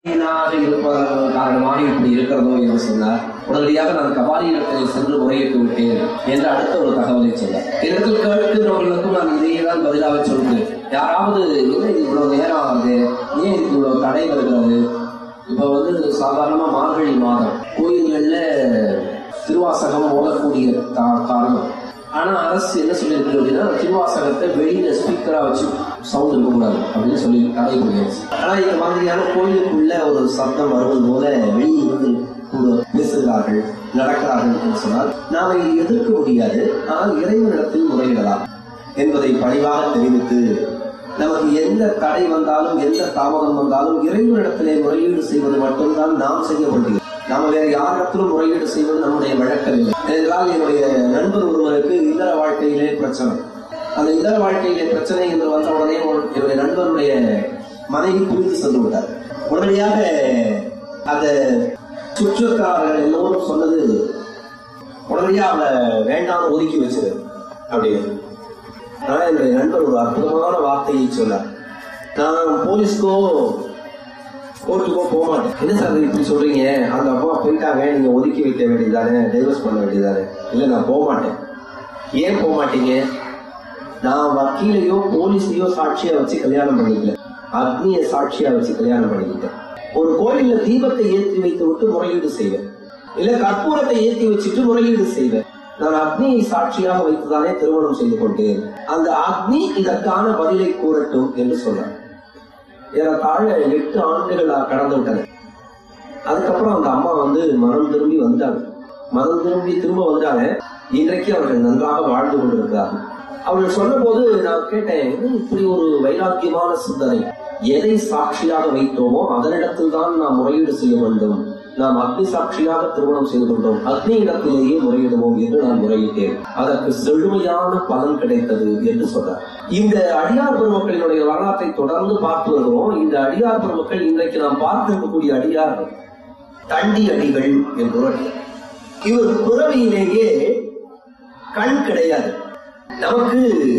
ாக இருப்பதன் காரணமாக இப்படி இருக்கிறதோ என்று சொன்னார் உடனடியாக நான் கபாலியிடத்தில் சென்று முறையிட்டு விட்டேன் என்று அடுத்த ஒரு தகவலை சொன்னார் இடத்தில் கேட்கிறவர்களுக்கும் நான் இதையே தான் பதிலாக சொல்கிறேன் யாராவது என்ன இது இவ்வளவு நேரம் ஆகுது ஏன் இதுக்கு இவ்வளவு தடை வருகிறது இப்ப வந்து சாதாரணமா மார்கழி மாதம் கோயில்கள்ல திருவாசகம் ஓதக்கூடிய கா- காரணம் ஆனா அரசு என்ன சொல்லியிருக்கு அப்படின்னா திருவாசகத்தை வெளியில ஸ்பீக்கரா வச்சு சவுண்ட் இருக்கக்கூடாது அப்படின்னு சொல்லி தடை பண்ணியாச்சு ஆனா இந்த மாதிரியான கோயிலுக்குள்ள ஒரு சப்தம் வருவது போல வெளியில் இருந்து கூட பேசுகிறார்கள் நடக்கிறார்கள் என்று சொன்னால் நாம இதை எதிர்க்க முடியாது ஆனால் இறைவனிடத்தில் முறையிடலாம் என்பதை பணிவாக தெரிவித்து நமக்கு எந்த தடை வந்தாலும் எந்த தாமதம் வந்தாலும் இறைவனிடத்திலே முறையீடு செய்வது மட்டும்தான் நாம் செய்ய வேண்டியது நாம வேற யாரிடத்திலும் முறையீடு செய்வது நம்முடைய வழக்கம் இல்லை ஏனென்றால் என்னுடைய நண்பர் ஒருவருக்கு இல்லற வாழ்க்கையிலே பிரச்சனை அந்த இல்லற வாழ்க்கையிலே பிரச்சனை என்று வந்த உடனே ஒரு- என்னுடைய நண்பருடைய மனைவி புரிந்து சென்று விட்டார் உடனடியாக அந்த சுற்றத்தார்கள் எல்லோரும் சொன்னது உடனடியாக அவளை வேண்டாம் ஒதுக்கி வச்சிரு அப்படின்னு ஆனா என்னுடைய நண்பர் ஒரு அற்புதமான வார்த்தையை சொன்னார் நான் போலீஸ்க்கோ கோர்ட்டுக்கோ போக மாட்டேன் என்ன சார் இது இப்படி சொல்றீங்க அந்த அப்பா போயிட்டாங்க நீங்க ஒதுக்கி வைக்க வேண்டியதானே டைவர்ஸ் பண்ண வேண்டியதானே இல்ல நான் போக மாட்டேன் ஏன் போக மாட்டீங்க நான் வக்கீலையோ போலீஸையோ சாட்சியா வச்சு கல்யாணம் பண்ணிக்கல அக்னிய சாட்சியா வச்சு கல்யாணம் பண்ணிக்கிட்டேன் ஒரு கோயில்ல தீபத்தை ஏற்றி வைத்து விட்டு முறையீடு செய்வேன் இல்ல கற்பூரத்தை ஏற்றி வச்சுட்டு முறையீடு செய்வேன் நான் அக்னியை சாட்சியாக வைத்துதானே திருமணம் செய்து கொண்டேன் அந்த அக்னி இதற்கான பதிலை கூறட்டும் என்று சொன்னார் ஏறத்தாழ எட்டு ஆண்டுகள் கடந்து விட்டன அதுக்கப்புறம் அந்த அம்மா வந்து மனம் திரும்பி வந்தாங்க மனம் திரும்பி திரும்ப வந்தாங்க இன்றைக்கு அவர்கள் நன்றாக வாழ்ந்து கொண்டிருக்கிறார்கள் அவர்கள் சொன்னபோது நான் கேட்டேன் "என்ன இப்படி ஒரு வைராக்கியமான சிந்தனை எதை சாட்சியாக வைத்தோமோ அதனிடத்தில் தான் நாம் முறையீடு செய்ய வேண்டும் நாம் அக்னி சாட்சியாக திருமணம் செய்து கொண்டோம் அக்னி இடத்திலேயே முறையிடுவோம் என்று நான் முறையிட்டேன் அதற்கு செழுமையான பலன் கிடைத்தது என்று சொன்னார் இந்த அடியார் பெருமக்களினுடைய வரலாற்றை தொடர்ந்து பார்த்து வருகிறோம் இந்த அடியார் பெருமக்கள் இன்றைக்கு நாம் பார்த்திருக்கக்கூடிய அடியார் தண்டி அடிகள் என்று ஒரு அடியார். இவர் பிறவியிலேயே கண் கிடையாது நமக்கு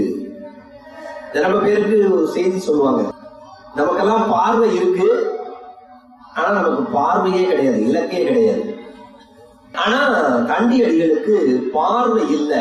ரொம்ப பேருக்கு ஒரு செய்தி சொல்லுவாங்க நமக்கெல்லாம் பார்வை இருக்கு ஆனா நமக்கு பார்வையே கிடையாது இலக்கே கிடையாது ஆனா தண்டி அடிகளுக்கு பார்வை இல்லை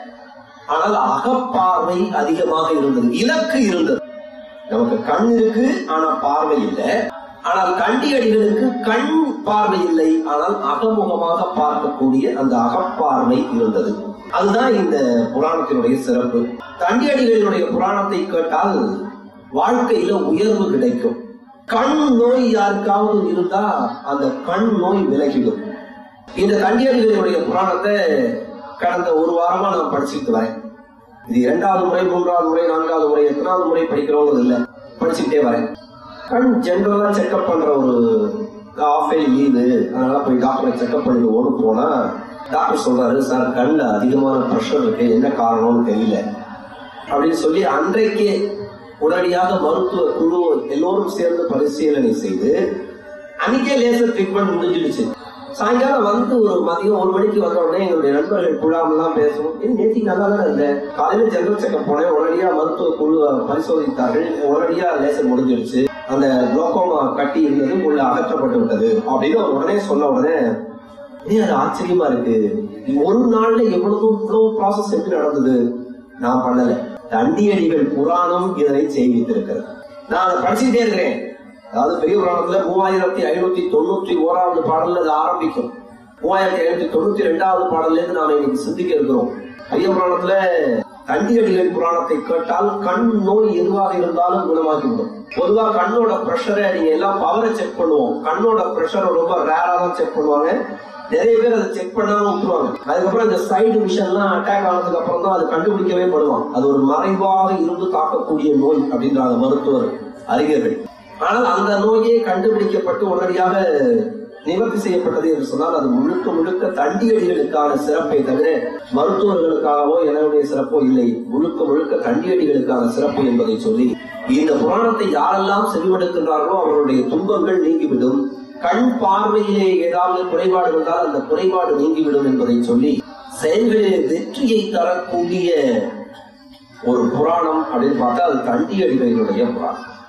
ஆனால் அகப்பார்வை அதிகமாக இருந்தது இலக்கு இருந்தது நமக்கு கண் இருக்கு ஆனா பார்வை இல்லை ஆனால் கண்டி அடிகளுக்கு கண் பார்வை இல்லை ஆனால் அகமுகமாக பார்க்கக்கூடிய அந்த அகப்பார்வை இருந்தது அதுதான் இந்த புராணத்தினுடைய சிறப்பு தண்டி அடிகளினுடைய புராணத்தை கேட்டால் வாழ்க்கையில உயர்வு கிடைக்கும் கண் நோய் யாருக்காவது இருந்தா அந்த கண் நோய் விலகிடும் இந்த தண்டியடிகளுடைய புராணத்தை கடந்த ஒரு வாரமா நான் படிச்சுட்டு வரேன் இது இரண்டாவது முறை மூன்றாவது முறை நான்காவது முறை எத்தனாவது முறை படிக்கிறோங்கிறது இல்ல படிச்சுக்கிட்டே வரேன் கண் ஜென்ரலா செக்அப் பண்ற ஒரு ஆஃப் டே லீவு அதனால போய் டாக்டரை செக்அப் பண்ணிடுவோம்னு போனா டாக்டர் சொல்றாரு சார் கண்ணுல அதிகமான ப்ரெஷர் இருக்கு என்ன காரணம்னு தெரியல அப்படின்னு சொல்லி அன்றைக்கே உடனடியாக மருத்துவ குழு எல்லோரும் சேர்ந்து பரிசீலனை செய்து அன்னைக்கே லேசர் ட்ரீட்மெண்ட் முடிஞ்சிடுச்சு சாயங்காலம் வந்து ஒரு மதியம் ஒரு மணிக்கு வந்த உடனே எங்களுடைய நண்பர்கள் குழாமெல்லாம் பேசணும் ஏன் நேத்தி நல்லா தான் இருந்தேன் காலையில ஜெனரல் செக்அப் போனேன் உடனடியா மருத்துவ குழு பரிசோதித்தார்கள் உடனடியா லேசர் முடிஞ்சிடுச்சு அந்த குளோகோமா கட்டி இருந்தது உள்ள அகற்றப்பட்டு விட்டது அப்படின்னு அவர் உடனே சொன்ன உடனே ஏன் அது ஆச்சரியமா இருக்கு ஒரு நாள்ல எவ்வளவு இவ்வளவு ப்ராசஸ் எப்படி நடந்தது நான் பண்ணல தண்டியடிகள் புராணம் இதனை செய்வித்திருக்கிறது நான் அதை படிச்சுக்கிட்டே இருக்கிறேன் அதாவது பெரிய புராணத்துல மூவாயிரத்தி ஐநூத்தி தொண்ணூத்தி ஓராவது பாடல்ல அது ஆரம்பிக்கும் மூவாயிரத்தி ஐநூத்தி தொண்ணூத்தி ரெண்டாவது பாடல்ல இருந்து நாம இன்னைக்கு சிந்திக்க இருக்கிறோம் பெரிய புராணத்துல தண்டியடிகள் புராணத்தை கேட்டால் கண் நோய் எதுவாக இருந்தாலும் குணமாகிவிடும் பொதுவா கண்ணோட ப்ரெஷரை நீங்க எல்லாம் பவரை செக் பண்ணுவோம் கண்ணோட ப்ரெஷரை ரொம்ப ரேரா தான் செக் பண்ணுவாங்க நிறைய பேர் அதை செக் பண்ணாம விட்டுருவாங்க அதுக்கப்புறம் இந்த சைடு விஷன்லாம் அட்டாக் ஆனதுக்கு அப்புறம் தான் அது கண்டுபிடிக்கவே படுவான் அது ஒரு மறைவாக இருந்து தாக்கக்கூடிய நோய் அப்படின்றாங்க மருத்துவர் அறிஞர்கள் ஆனால் அந்த நோயே கண்டுபிடிக்கப்பட்டு உடனடியாக நிவர்த்தி செய்யப்பட்டது என்று சொன்னால் அது முழுக்க முழுக்க தண்டியடிகளுக்கான சிறப்பை தவிர மருத்துவர்களுக்காகவோ என்னுடைய சிறப்போ இல்லை முழுக்க முழுக்க தண்டியடிகளுக்கான சிறப்பு என்பதை சொல்லி இந்த புராணத்தை யாரெல்லாம் செவிமடுக்கின்றார்களோ அவர்களுடைய துன்பங்கள் நீங்கிவிடும் கண் பார்வையிலே ஏதாவது குறைபாடு இருந்தால் அந்த குறைபாடு நீங்கிவிடும் என்பதை சொல்லி செயல்களிலே வெற்றியை தரக்கூடிய ஒரு புராணம் அப்படின்னு பார்த்தா அது தண்டியடிகளினுடைய புராணம்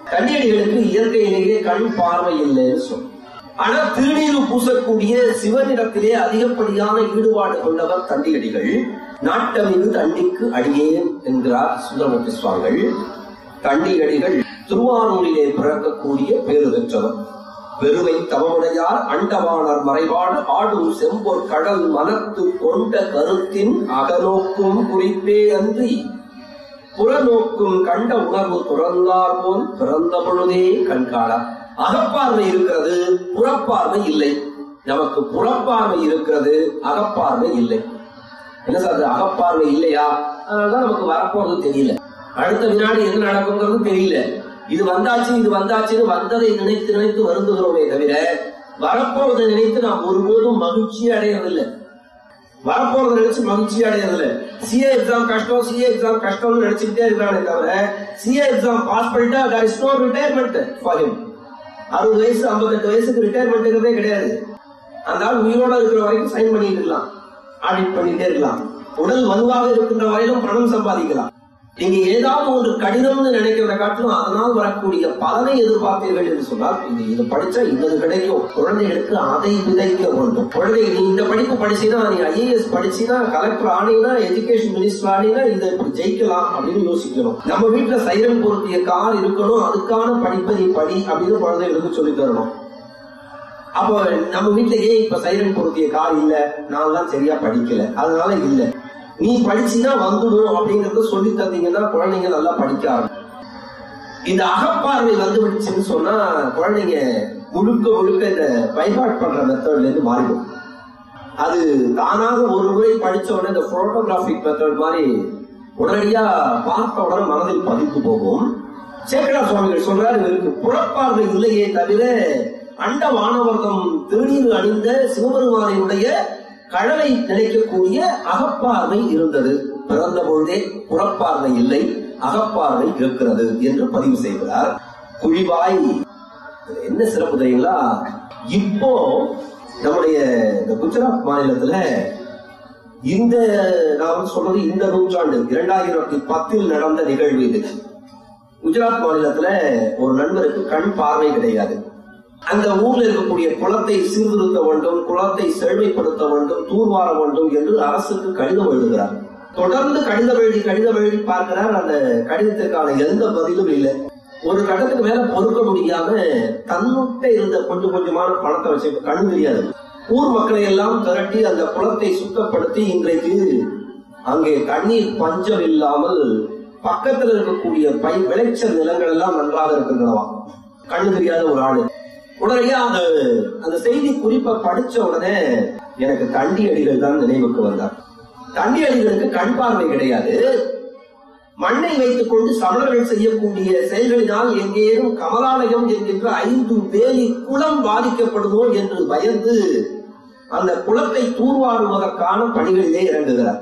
கன்னியடிகளுக்கு இயற்கையிலேயே கண் பார்வை இல்லைன்னு சொல்லும் ஆனா திருநீரு பூசக்கூடிய சிவனிடத்திலே அதிகப்படியான ஈடுபாடு கொண்டவர் தண்டியடிகள் நாட்டமிகு தண்டிக்கு அடியேன் என்கிறார் சுந்தரமூர்த்தி சுவாமிகள் தண்டியடிகள் திருவாரூரிலே பிறக்கக்கூடிய பேரு பெற்றவர் வெறுவை தவமுடையார் அண்டவாணர் மறைவாடு ஆடும் செம்பொற் கடல் மனத்து கொண்ட கருத்தின் அகநோக்கும் குறிப்பே அன்றி புறநோக்கும் கண்ட உணர்வு துறந்தார் போல் பிறந்த பொழுதே கண்காணார் அகப்பார்வை இருக்கிறது புறப்பார்வை இல்லை நமக்கு புறப்பார்வை இருக்கிறது அகப்பார்வை இல்லை என்ன சார் அது அகப்பார்வை இல்லையா அதனாலதான் நமக்கு வரப்போறது தெரியல அடுத்த வினாடி என்ன நடக்குங்கிறது தெரியல இது வந்தாச்சு இது வந்தாச்சுன்னு வந்ததை நினைத்து நினைத்து வருந்துகிறோமே தவிர வரப்போவதை நினைத்து நாம் ஒருபோதும் மகிழ்ச்சி அடையறதில்லை வரப்போறத நினைச்சு மகிழ்ச்சி அடையறதில்ல சிஏ எக்ஸாம் கஷ்டம் சிஏ எக்ஸாம் கஷ்டம்னு நினைச்சுக்கிட்டே இருக்கானே தவிர சிஏ எக்ஸாம் பாஸ் பண்ணிட்டா there is no retirement for him அறுபது வயசு ஐம்பத்தெட்டு வயசுக்கு ரிட்டையர்மெண்ட்ங்கிறதே கிடையாது அந்த ஆள் உயிரோட இருக்கிற வரைக்கும் சைன் பண்ணிட்டு இருக்கலாம் ஆடிட் பண்ணிட்டே இருக்கலாம் உடல் வலுவாக இருக்கின்ற வரையிலும் பணம் சம்பாதிக்கலாம் நீங்க ஏதாவது ஒன்று கடினம்னு நினைக்கிறத காட்டிலும் அதனால் வரக்கூடிய பலனை எதிர்பார்த்தீர்கள் என்று சொன்னால் இது இது படிச்சா இன்னது கிடைக்கும் குழந்தைகளுக்கு அதை விதைக்க வேண்டும் குழந்தை நீ இந்த படிப்பு படிச்சீனா நீ ஐஏஎஸ் படிச்சீனா கலெக்டர் ஆனீனா எஜுகேஷன் மினிஸ்டர் ஆனீனா இதை இப்படி ஜெயிக்கலாம் அப்படின்னு யோசிக்கணும் நம்ம வீட்டுல சைரன் பொருத்திய கார் இருக்கணும் அதுக்கான படிப்பை நீ படி அப்படின்னு குழந்தைகளுக்கு சொல்லித் தரணும் அப்போ நம்ம வீட்டுல ஏன் இப்ப சைரன் பொருத்திய கார் இல்ல நான் தான் சரியா படிக்கல அதனால இல்ல நீ படிச்சுன்னா வந்துடும் அப்படிங்கறத சொல்லி தந்தீங்கன்னா குழந்தைங்க நல்லா படிக்க ஆரம்பிக்கும் இந்த அகப்பார்வை வந்து விடுச்சுன்னு சொன்னா குழந்தைங்க முழுக்க முழுக்க இந்த பைபாட் பண்ற மெத்தட்ல இருந்து மாறிடும் அது தானாக ஒரு முறை படிச்ச உடனே இந்த போட்டோகிராபிக் மெத்தட் மாதிரி உடனடியா பார்த்த உடனே மனதில் பதித்து போகும் சேக்கடா சுவாமிகள் சொல்றாரு இவருக்கு புறப்பார்வை இல்லையே தவிர அண்ட வானவர்தம் திருநீர் அணிந்த சிவபெருமானினுடைய கடலை நினைக்கக்கூடிய அகப்பார்வை இருந்தது பிறந்த பொழுதே புறப்பார்வை இல்லை அகப்பார்வை இருக்கிறது என்று பதிவு செய்கிறார் குழிவாய் இதுல என்ன சிறப்பு தெரியுங்களா இப்போ நம்முடைய இந்த குஜராத் மாநிலத்துல இந்த நான் வந்து சொல்றது இந்த நூற்றாண்டு இரண்டாயிரத்தி பத்தில் நடந்த நிகழ்வு இது குஜராத் மாநிலத்துல ஒரு நண்பருக்கு கண் பார்வை கிடையாது அந்த ஊர்ல இருக்கக்கூடிய குளத்தை சீர்திருத்த வேண்டும் குளத்தை செழுமைப்படுத்த வேண்டும் தூர்வார வேண்டும் என்று அரசுக்கு கடிதம் எழுதுகிறார் தொடர்ந்து கடிதம் எழுதி கடிதம் எழுதி பார்க்கிறார் அந்த கடிதத்திற்கான எந்த பதிலும் இல்லை ஒரு கட்டத்துக்கு மேல பொறுக்க முடியாம தன்னுட்ட இருந்த கொஞ்சம் கொஞ்சமான பணத்தை வச்சு கண் தெரியாது ஊர் மக்களை எல்லாம் திரட்டி அந்த குளத்தை சுத்தப்படுத்தி இன்றைக்கு அங்கே தண்ணீர் பஞ்சம் இல்லாமல் பக்கத்துல இருக்கக்கூடிய பை விளைச்சல் நிலங்கள் எல்லாம் நன்றாக இருக்கின்றனவா கண்ணு தெரியாத ஒரு ஆளு உடனடியா அந்த அந்த செய்தி குறிப்பை படிச்ச உடனே எனக்கு தண்டி அடிகள் தான் நினைவுக்கு வந்தார் தண்டி அடிகளுக்கு கண் பார்வை கிடையாது மண்ணை வைத்துக் கொண்டு சமணர்கள் செய்யக்கூடிய செயல்களினால் எங்கேயும் கமலாலயம் என்கின்ற ஐந்து வேலி குளம் பாதிக்கப்படுமோ என்று பயந்து அந்த குளத்தை தூர்வாருவதற்கான பணிகளிலே இறங்குகிறார்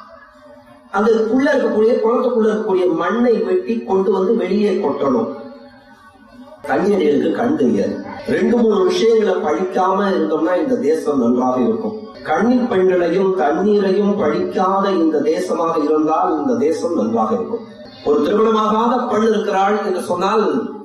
அதுக்குள்ள இருக்கக்கூடிய குளத்துக்குள்ள இருக்கக்கூடிய மண்ணை வெட்டி கொண்டு வந்து வெளியே கொட்டணும் கன்னியர்களுக்கு கண் தெரியாது ரெண்டு மூணு விஷயங்களை பழிக்காம இருந்தோம்னா இந்த தேசம் நன்றாக இருக்கும் கண்ணீர் பெண்களையும் தண்ணீரையும் பழிக்காத இந்த தேசமாக இருந்தால் இந்த தேசம் நன்றாக இருக்கும் ஒரு திருமணமாகாத பெண் இருக்கிறாள் என்று சொன்னால்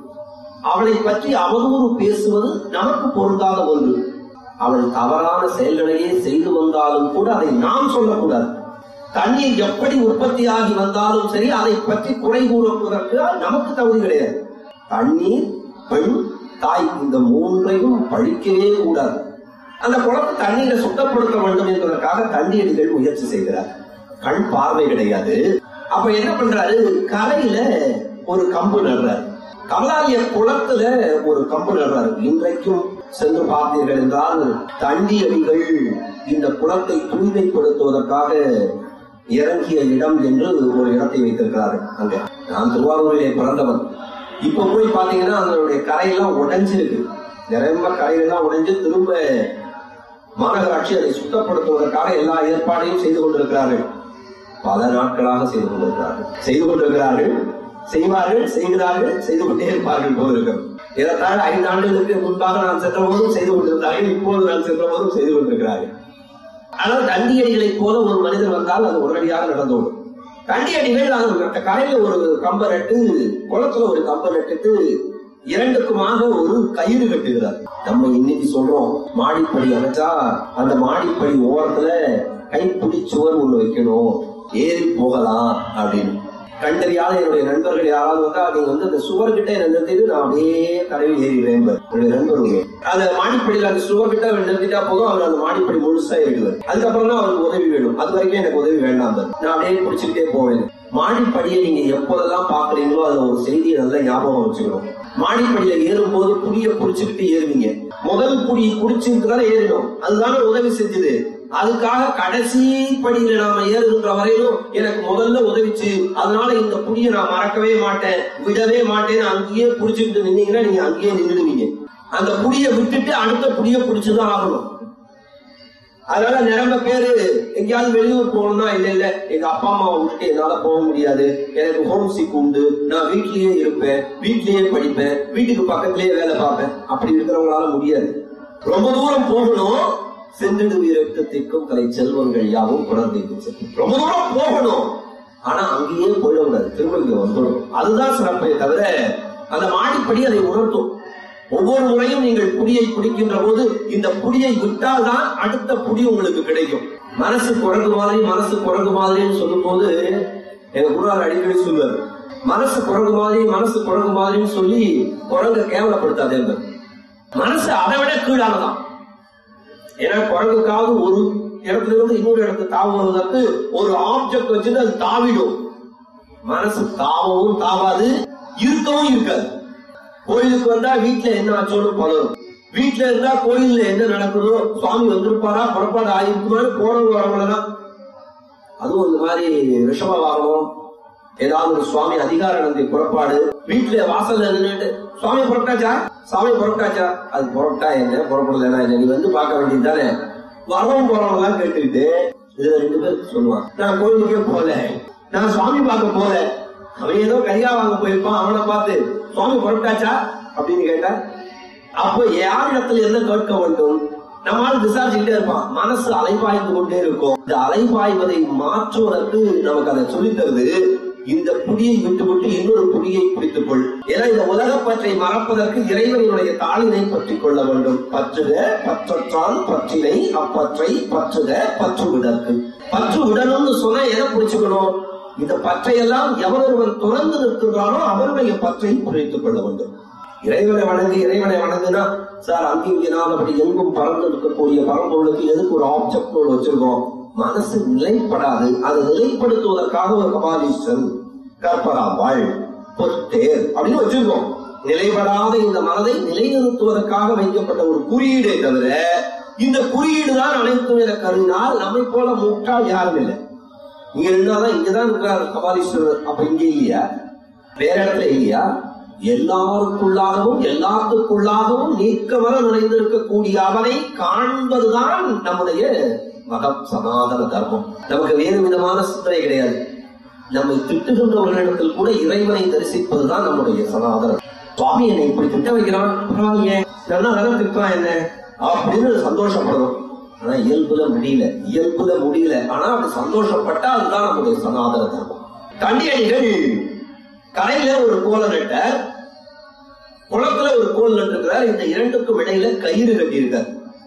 அவளை பற்றி அவதூறு பேசுவது நமக்கு பொருந்தாத ஒன்று அவள் தவறான செயல்களையே செய்து வந்தாலும் கூட அதை நாம் சொல்லக்கூடாது தண்ணீர் எப்படி உற்பத்தியாகி வந்தாலும் சரி அதை பற்றி குறை கூறுவதற்கு நமக்கு தகுதி கிடையாது தண்ணீர் பெண் தாய் இந்த மூன்றையும் பழிக்கவே கூடாது அந்த குளத்து தண்ணீரை சுத்தப்படுத்த வேண்டும் என்பதற்காக தண்ணீர்கள் முயற்சி செய்கிறார் கண் பார்வை கிடையாது அப்ப என்ன பண்றாரு கரையில ஒரு கம்பு நடுறாரு கமலாலய குளத்துல ஒரு கம்பு நடுறாரு இன்றைக்கும் சென்று பார்த்தீர்கள் என்றால் தண்டி அடிகள் இந்த குளத்தை தூய்மைப்படுத்துவதற்காக இறங்கிய இடம் என்று ஒரு இடத்தை வைத்திருக்கிறார்கள் அங்க நான் திருவாரூரிலே பிறந்தவன் இப்ப போய் பாத்தீங்கன்னா அதனுடைய கரையெல்லாம் உடைஞ்சிருக்கு நிரம்ப கரையெல்லாம் உடைஞ்சு திரும்ப மாநகராட்சி அதை சுத்தப்படுத்துவதற்காக எல்லா ஏற்பாடையும் செய்து கொண்டிருக்கிறார்கள் பல நாட்களாக செய்து கொண்டிருக்கிறார்கள் செய்து கொண்டிருக்கிறார்கள் செய்வார்கள் செய்கிறார்கள் செய்து கொண்டே இருப்பார்கள் போல இருக்கும் ஏறத்தாழ ஐந்து ஆண்டுகளுக்கு முன்பாக நான் சென்ற போதும் செய்து கொண்டிருந்தார்கள் இப்போது நான் சென்ற போதும் செய்து கொண்டிருக்கிறார்கள் ஆனால் தண்டியடிகளைப் போல ஒரு மனிதர் வந்தால் அது உடனடியாக நடந்தோடும் தண்டியடிகள் அந்த கரையில ஒரு கம்ப நட்டு குளத்துல ஒரு கம்ப நட்டுட்டு இரண்டுக்குமாக ஒரு கயிறு கட்டுகிறார் நம்ம இன்னைக்கு சொல்றோம் மாடிப்படி அமைச்சா அந்த மாடிப்படி ஓரத்துல கைப்பிடி சுவர் ஒண்ணு வைக்கணும் ஏறி போகலாம் அப்படின்னு கண்டறியாத என்னுடைய நண்பர்கள் யாராவது வந்தா நீங்க வந்து அந்த சுவர் கிட்ட என்ன நிறுத்திட்டு நான் அப்படியே தடவி ஏறிடுவேன் என்னுடைய நண்பர் ஒருவர். அந்த மாடிப்படியில அந்த சுவர் கிட்ட அவர் நிறுத்திட்டா போதும் அவர் அந்த மாடிப்படி முழுசா ஏறிடுவார் அதுக்கப்புறம் தான் அவருக்கு உதவி வேணும் அது வரைக்கும் எனக்கு உதவி வேண்டாம் பாரு. நான் அப்படியே பிடிச்சிக்கிட்டே போவேன் மாடிப்படியை நீங்க எப்போதெல்லாம் பாக்குறீங்களோ அதுல ஒரு செய்தியை நல்லா ஞாபகம் வச்சுக்கணும் மாடிப்படியில ஏறும்போது புடிய புடிச்சுக்கிட்டு ஏறுவீங்க முதல் புடி புடிச்சுட்டு தானே ஏறிடும் அதுதானே உதவி செஞ்சது அதுக்காக கடைசி படியில நாம ஏறுகின்ற வரையிலும் எனக்கு முதல்ல உதவிச்சு அதனால இந்த புடியை நான் மறக்கவே மாட்டேன் விடவே மாட்டேன்னு அங்கேயே புடிச்சுக்கிட்டு நின்னீங்கன்னா நீங்க அங்கேயே நின்றுடுவீங்க அந்த புடியை விட்டுட்டு அடுத்த புடியை புடிச்சுதான் ஆகணும் அதனால நிரம்ப பேரு எங்கேயாவது வெளியூர் போகணும்னா இல்ல இல்ல எங்க அப்பா அம்மாவை விட்டுட்டு என்னால போக முடியாது எனக்கு ஹோம் சிக் உண்டு நான் வீட்லயே இருப்பேன் வீட்லயே படிப்பேன் வீட்டுக்கு பக்கத்திலேயே வேலை பார்ப்பேன் அப்படி இருக்கிறவங்களால முடியாது ரொம்ப தூரம் போகணும் சென்றிடு வீரத்திற்கும் கலை செல்வங்கள் யாவும் குழந்தைக்கு செல்லும் ரொம்ப தூரம் போகணும் ஆனா அங்கேயே போயிடக்கூடாது திரும்ப இங்க வந்துடும் அதுதான் சிறப்பே தவிர அந்த மாடிப்படி அதை உணர்த்தும் ஒவ்வொரு முறையும் நீங்கள் புடியை பிடிக்கின்ற போது இந்த புடியை விட்டால் தான் அடுத்த புடி உங்களுக்கு கிடைக்கும் மனசு குரங்கு மாதிரி மனசு குரங்கு மாதிரின்னு சொல்லும் போது எங்க குருவார் அடிக்கடி சொல்லுவார் மனசு குரங்கு மாதிரி மனசு குரங்கு மாதிரின்னு சொல்லி குரங்க கேவலப்படுத்தாதே என்பது. மனசு அதை விட கீழானதான் ஏன்னா குரங்குக்காவது ஒரு இடத்துல இருந்து இன்னொரு இடத்துக்கு தாவுவதற்கு ஒரு ஆப்ஜெக்ட் வச்சுட்டு அது தாவிடும் மனசு தாவவும் தாவாது இருக்கவும் இருக்காது கோயிலுக்கு வந்தா வீட்டுல என்ன ஆச்சோன்னு பலரும் வீட்டுல இருந்தா கோயில்ல என்ன நடக்குதோ சுவாமி வந்திருப்பாரா புறப்பாடு ஆயிருக்குமான்னு போறவங்க வரவங்களதான் அதுவும் இந்த மாதிரி ரிஷப வாகனம் ஏதாவது ஒரு சுவாமி அதிகாரானந்தி புறப்பாடு வீட்டுல வாசல்ல நின்னுட்டு சுவாமி புறப்பட்டாச்சா சுவாமி புறப்பட்டாச்சா அது புறப்பட்டா என்ன புறப்படலன்னா என்ன நீ வந்து பார்க்க வேண்டியது தானே வரவும் போறவங்க எல்லாம் கேட்டுக்கிட்டு இதுல ரெண்டு பேர் சொல்லுவான் நான் கோயிலுக்கே போல நான் சுவாமி பார்க்க போல அவன் ஏதோ கையா வாங்க போயிருப்பான் அவனை பார்த்து சுவாமி புறப்பட்டாச்சா அப்படின்னு கேட்டா அப்போ யார் இடத்துல என்ன கேட்க வேண்டும் நம்மால் விசாரிச்சுக்கிட்டே இருப்பான் மனசு அலைபாய்ந்து கொண்டே இருக்கும் இந்த அலைபாய்வதை மாற்றுவதற்கு நமக்கு அதை சொல்லித் தருது இந்த புடியை விட்டு விட்டு இன்னொரு புடியை பிடித்துக் கொள் ஏன்னா இந்த உலக பற்றை மறப்பதற்கு இறைவனுடைய தாளினை பற்றிக் கொள்ள வேண்டும் பற்றுக பற்றற்றான் பற்றினை அப்பற்றை பற்றுக பற்று விடற்கு பற்று விடணும்னு சொன்னா எதை பிடிச்சுக்கணும் இந்த பற்றையெல்லாம் எவரொருவன் துறந்து நிற்கின்றானோ அவருடைய பற்றை பிடித்துக் கொள்ள வேண்டும் இறைவனை வணங்கு இறைவனை வணங்குனா சார் அங்கு இங்கே நான் அப்படி எங்கும் பறந்து இருக்கக்கூடிய பரம்பொருளுக்கு எதுக்கு ஒரு ஆப்ஜெக்ட் ஒன்று வச்சிருக்கோம் மனசு நிலைப்படாது அதை நிலைப்படுத்துவதற்காக ஒரு கபாலீஸ்வரன் கற்பராவாள் பொத்தேர் அப்படின்னு வச்சிருக்கோம் நிலைப்படாத இந்த மனதை நிலைநிறுத்துவதற்காக வைக்கப்பட்ட ஒரு குறியீடே தவிர இந்த குறியீடு தான் அனைத்தும் என கருதினால் நம்மை போல முட்டாள் யாரும் இல்லை இங்க இருந்தாதான் இங்கதான் இருக்கிறார் கபாலீஸ்வரர் அப்ப இங்க இல்லையா வேற இடத்துல இல்லையா எல்லாருக்குள்ளாகவும் எல்லாத்துக்குள்ளாகவும் நீக்கமர நிறைந்திருக்கக்கூடிய அவனை காண்பதுதான் நம்முடைய மகம் சனாதன தர்மம் நமக்கு வேறு விதமான சிந்தனை கிடையாது நம்மை திட்டுகின்றவர்களிடத்தில் கூட இறைவனை தரிசிப்பதுதான் நம்முடைய சனாதனம் சுவாமி என்னை இப்படி திட்ட வைக்கிறான் பரவாயில்லையே நல்லா தானே திட்டுறான் என்ன அப்படின்னு சந்தோஷப்படணும் ஆனா இயல்புல முடியல இயல்புல முடியல ஆனா அப்படி சந்தோஷப்பட்டா அதுதான் நம்முடைய சனாதன தர்மம் தண்டியடிகள் கரையில ஒரு கோல நட்டார் குளத்துல ஒரு கோல் நட்டிருக்கிறார் இந்த இரண்டுக்கும் இடையில கயிறு கட்டியிருக்கார்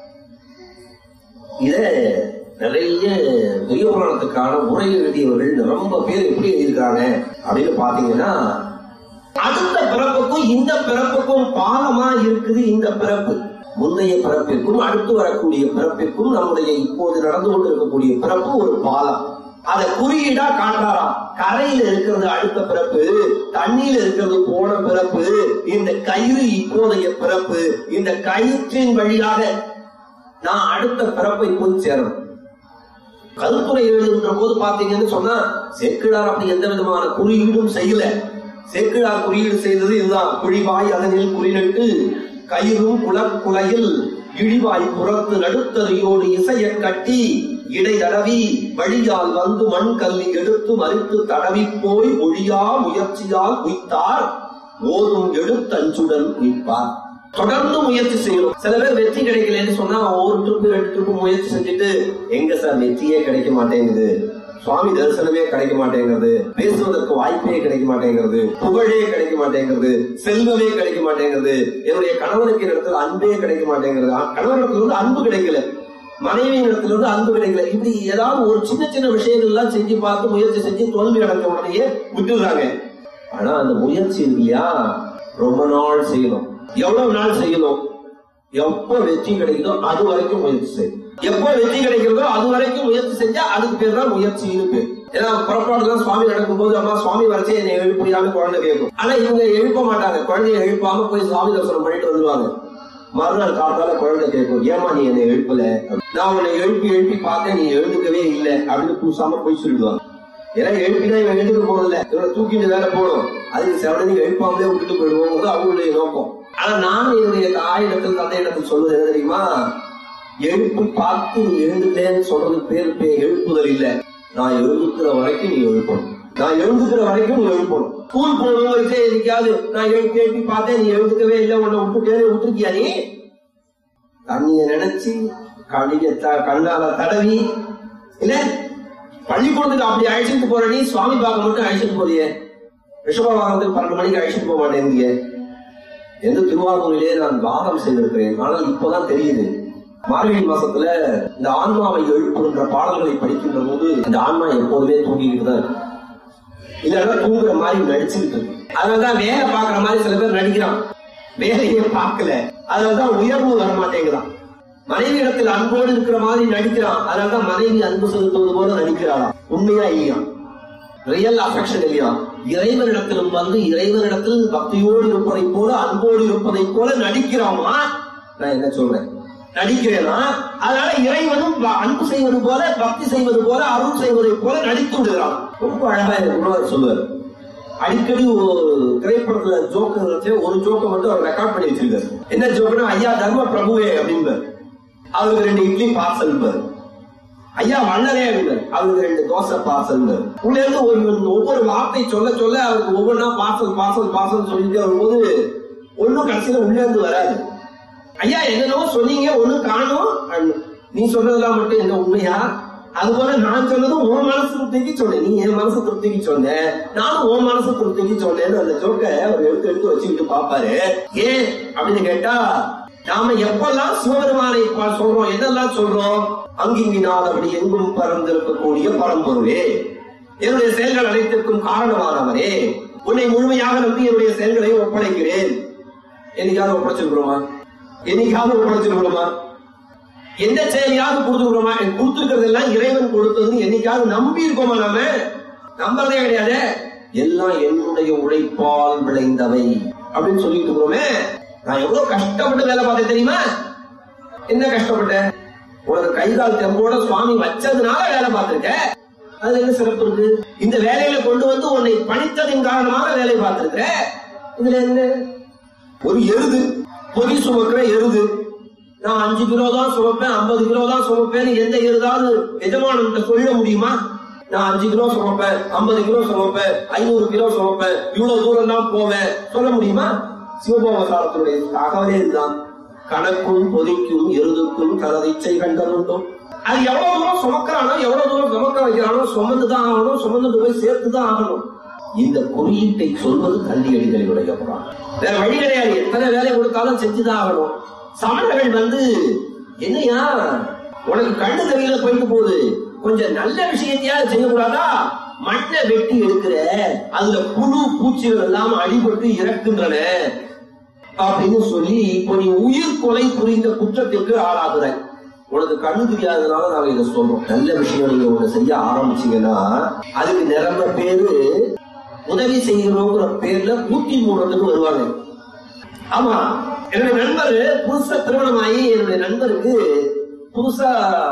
இத நிறைய பெரிய புராணத்துக்கான உரை எழுதியவர்கள் ரொம்ப பேர் எப்படி எழுதியிருக்காங்க அப்படின்னு பாத்தீங்கன்னா அடுத்த பிறப்புக்கும் இந்த பிறப்புக்கும் பாலமா இருக்குது இந்த பிறப்பு முந்தைய பிறப்பிற்கும் அடுத்து வரக்கூடிய பிறப்பிற்கும் நம்முடைய இப்போது நடந்து கொண்டிருக்கக்கூடிய பிறப்பு ஒரு பாலம் அத குறியீடா காட்டுறாராம் கரையில இருக்கிறது அடுத்த பிறப்பு தண்ணியில இருக்கிறது போன பிறப்பு இந்த கயிறு இப்போதைய பிறப்பு இந்த கயிற்றின் வழியாக நான் அடுத்த பிறப்பை போய் சேரணும் கருத்துரை எழுதுகின்ற போது பாத்தீங்கன்னு சொன்னா சேக்கிழார் அப்படி எந்த விதமான குறியீடும் செய்யல சேக்கிழார் குறியீடு செய்தது இதுதான் குழிவாய் அதனில் குறியிட்டு கயிறும் குளக்குலையில் இழிவாய் புறத்து நடுத்தறியோடு இசைய கட்டி இடை தடவி வழியால் வந்து மண் கல்லி எடுத்து மறித்து தடவி போய் ஒழியா முயற்சியால் உய்த்தார் ஓதும் எழுத்தஞ்சுடன் உய்ப்பார் தொடர்ந்து முயற்சி செய்யணும் சில பேர் வெற்றி கிடைக்கலன்னு சொன்னா ஒரு ட்ரிப்பு ரெண்டு ட்ரிப்பு முயற்சி செஞ்சுட்டு எங்க சார் வெற்றியே கிடைக்க மாட்டேங்குது சுவாமி தரிசனமே கிடைக்க மாட்டேங்கிறது பேசுவதற்கு வாய்ப்பே கிடைக்க மாட்டேங்கிறது புகழே கிடைக்க மாட்டேங்கிறது செல்வமே கிடைக்க மாட்டேங்கிறது என்னுடைய கணவனுக்கு இடத்துல அன்பே கிடைக்க மாட்டேங்கிறது அ- கணவனிடத்துல இருந்து அன்பு கிடைக்கல மனைவியின் இடத்துல இருந்து அன்பு கிடைக்கல இப்படி ஏதாவது ஒரு சின்ன சின்ன விஷயங்கள் எல்லாம் செஞ்சு பார்த்து முயற்சி செஞ்சு தோல்வி அடைஞ்ச உடனேயே விட்டுடுறாங்க ஆனா அந்த முயற்சி இருக்கு இல்லையா ரொம்ப நாள் செய்யணும் எவ்வளவு நாள் செய்யணும் எப்ப வெற்றி கிடைக்குதோ அது வரைக்கும் முயற்சி செய்யும் எப்ப வெற்றி கிடைக்கிறதோ அது வரைக்கும் முயற்சி செஞ்சா அதுக்கு பேர் தான் முயற்சி இருக்கு ஏன்னா புறப்பாடுலாம் சுவாமி நடக்கும்போது அம்மா சுவாமி வரைச்சே என்னை எழுப்பியான்னு குழந்தை கேட்கும் ஆனா இவங்க எழுப்ப மாட்டாங்க குழந்தைய எழுப்பாம போய் சுவாமி தரிசனம் பண்ணிட்டு வந்துருவாங்க மறுநாள் காத்தால குழந்தை கேட்கும் ஏமா நீ என்னை எழுப்பல நான் உன்னை எழுப்பி எழுப்பி பார்த்தேன் நீ எழுந்துக்கவே இல்லை அப்படின்னு பூசாம போய் சொல்லிடுவாங்க ஏன்னா எழுப்பினா இவன் எழுந்துக்க போறதில்ல இவனை தூக்கிட்டு வேலை போகணும் அதுக்கு செவனி எழுப்பாமலே விட்டுட்டு போயிடுவோம் அவங்களுடைய நோக்கம் ஆனா நான் என்னுடைய தாயிடத்தில் தந்தையிடத்தில் சொல்வது என்ன தெரியுமா எழுப்பி பார்த்து நீ எழுந்துட்டேன்னு சொல்றது பேர் பே- எழுப்புதல் இல்ல நான் எழுந்துக்கிற வரைக்கும் நீ எழுப்பணும் நான் எழுந்துக்கிற வரைக்கும் நீ எழுப்பணும் ஸ்கூல் போகணும் வரைக்கும் எதுக்காவது நான் எழுப்பி எழுப்பி பார்த்தேன் நீ எழுந்துக்கவே இல்லை உன்னை விட்டுட்டேன்னு விட்டுருக்கியா நீ தண்ணிய நினைச்சு கழிய த- கண்ணால தடவி இல்ல பள்ளிக்கூடத்துக்கு அப்படி அழைச்சிட்டு போற நீ சுவாமி பார்க்க மட்டும் அழைச்சிட்டு போறியே ரிஷப வாகனத்துக்கு பன்னெண்டு மணிக்கு அழைச்சிட்டு போக மாட்டேங்கிய எந்த திருவாரூரிலே நான் வாதம் செய்திருக்கிறேன் ஆனால் இப்பதான் தெரியுது மார்கழி மாசத்துல இந்த ஆன்மாவை எழுப்புகின்ற பாடல்களை படிக்கின்ற போது இந்த ஆன்மா எப்போதுமே தூங்கிக்கிட்டு தான் இருக்கு இல்லைன்னா தூங்குற மாதிரி நடிச்சுக்கிட்டு இருக்கு அதனாலதான் வேலை பார்க்குற மாதிரி சில பேர் நடிக்கிறான் வேலையே பார்க்கல அதனாலதான் உயர்வு வர மாட்டேங்கிறான் மனைவி இடத்தில் அன்போடு இருக்கிற மாதிரி நடிக்கிறான் அதனாலதான் மனைவி அன்பு செலுத்துவது போல நடிக்கிறாளாம் உண்மையா இல்லையா ரியல் அஃபெக்ஷன் இல்லையா இறைவனிடத்திலும் வந்து இறைவனிடத்தில் பக்தியோடு இருப்பதை போல அன்போடு இருப்பதை போல நடிக்கிறாமா நான் என்ன சொல்றேன் நடிக்கிறேனா அதனால இறைவனும் ப- அன்பு செய்வது போல பக்தி செய்வது போல அருள் செய்வதை போல நடித்து விடுகிறான் ரொம்ப அழகா எனக்கு குருவார் சொல்லுவார் அடிக்கடி ஒரு திரைப்படத்துல ஜோக்கு இருந்துச்சு ஒரு ஜோக்கை மட்டும் அவர் ரெக்கார்ட் பண்ணி வச்சிருக்காரு என்ன ஜோக்குன்னா ஐயா தர்ம பிரபுவே அப்படிம்பார் அவருக்கு ரெண்டு இட்லி பார்சல் பாரு ஐயா வள்ளலே அப்படின்னாரு அவருக்கு ரெண்டு தோசை பார்சல் உள்ள இருந்து ஒரு இவன் ஒவ்வொரு வார்த்தை சொல்ல சொல்ல அவருக்கு ஒவ்வொன்றா பார்சல் பார்சல் பார்சல் சொல்லிட்டே வரும்போது ஒண்ணும் கடைசியில உள்ள இருந்து வராது ஐயா என்னென்னவோ சொன்னீங்க ஒண்ணும் காணும் அப்படின்னு. நீ சொன்னதெல்லாம் மட்டும் என்ன உண்மையா அதுபோல நான் சொன்னதும் உன் மனசு திருப்திக்கு சொன்னேன் நீ என் மனசு திருப்திக்கு சொன்ன நானும் உன் மனசு திருப்திக்கு சொன்னேன்னு அந்த ஜோக்கை அவர் எடுத்து எடுத்து வச்சுக்கிட்டு பாப்பாரு ஏன் அப்படின்னு கேட்டா நாம எப்பெல்லாம் சிவபெருமானை பா- சொல்றோம் என்னெல்லாம் சொல்றோம் அங்கிங்கினால் அப்படி எங்கும் பறந்திருக்கக்கூடிய பரம்பொருளே என்னுடைய செயல்கள் அனைத்திற்கும் காரணமானவரே உன்னை முழுமையாக நம்பி என்னுடைய செயல்களை ஒப்படைக்கிறேன் என்னைக்காவது ஒப்படைச்சிருக்கிறோமா என்னைக்காவது ஒப்படைச்சிருக்கிறோமா எந்த செயலையாவது கொடுத்துருக்கிறோமா கொடுத்துருக்கிறது எல்லாம் இறைவன் கொடுத்தது என்னைக்காவது நம்பி இருக்கோமா நாம நம்பறதே கிடையாது எல்லாம் என்னுடைய உழைப்பால் விளைந்தவை அப்படின்னு சொல்லிட்டு இருக்கிறோமே நான் எவ்வளவு கஷ்டப்பட்டு வேலை பார்த்தேன் தெரியுமா என்ன கஷ்டப்பட்டேன் உனக்கு கை கால் தெம்போட சுவாமி வச்சதுனால வேலை பார்த்திருக்க அது என்ன சிறப்பு இருக்கு இந்த வேலையில கொண்டு வந்து உன்னை பணித்ததின் காரணமாக வேலை பார்த்திருக்கிற இதுல என்ன ஒரு எருது பொதி சுமக்கிற எருது நான் அஞ்சு கிலோ தான் சுமப்பேன் ஐம்பது கிலோ தான் சுமப்பேன் எந்த எருதாவது எஜமானன்ட்ட சொல்ல முடியுமா நான் அஞ்சு கிலோ சுமப்பேன் ஐம்பது கிலோ சுமப்பேன் ஐநூறு கிலோ சுமப்பேன் இவ்வளவு தூரம் தான் போவேன் சொல்ல முடியுமா சிவபோமசாரத்தினுடைய தகவலே இதுதான் கணக்கும் பொதிக்கும் எருதுக்கும் தனதிச்சை கண்டதுண்டும் அது எவ்வளவு தூரம் சுமக்கிறானோ எவ்வளவு தூரம் சுமக்க வைக்கிறானோ சுமந்து தான் ஆகணும் சுமந்துட்டு போய் சேர்த்து தான் ஆகணும் இந்த குறியீட்டை சொல்வது கல்வியடிகளினுடைய புறான் வேற வழி கிடையாது எத்தனை வேலை கொடுத்தாலும் செஞ்சுதான் ஆகணும் சமணர்கள் வந்து என்னையா உனக்கு கண்ணு தெரியல போயிட்டு போகுது கொஞ்சம் நல்ல விஷயத்தையாவது செய்யக்கூடாதா மண்ணை வெட்டி எடுக்கிற அதுல புழு பூச்சிகள் எல்லாம் அடிபட்டு இறக்கின்றன அப்படின்னு சொல்லி இப்போ நீ உயிர் கொலை புரிந்த குற்றத்திற்கு ஆளாகுற உனக்கு கண்ணு தெரியாதனால நாங்க இதை சொல்றோம் நல்ல விஷயம் நீங்க ஒண்ணு செய்ய ஆரம்பிச்சீங்கன்னா அதுக்கு நிரம்ப பேரு உதவி செய்கிறோங்கிற பேர்ல ஊட்டி மூடுறதுக்கு வருவாங்க ஆமா என்னுடைய நண்பர் புதுசா திருமணமாகி என்னுடைய நண்பருக்கு புதுசா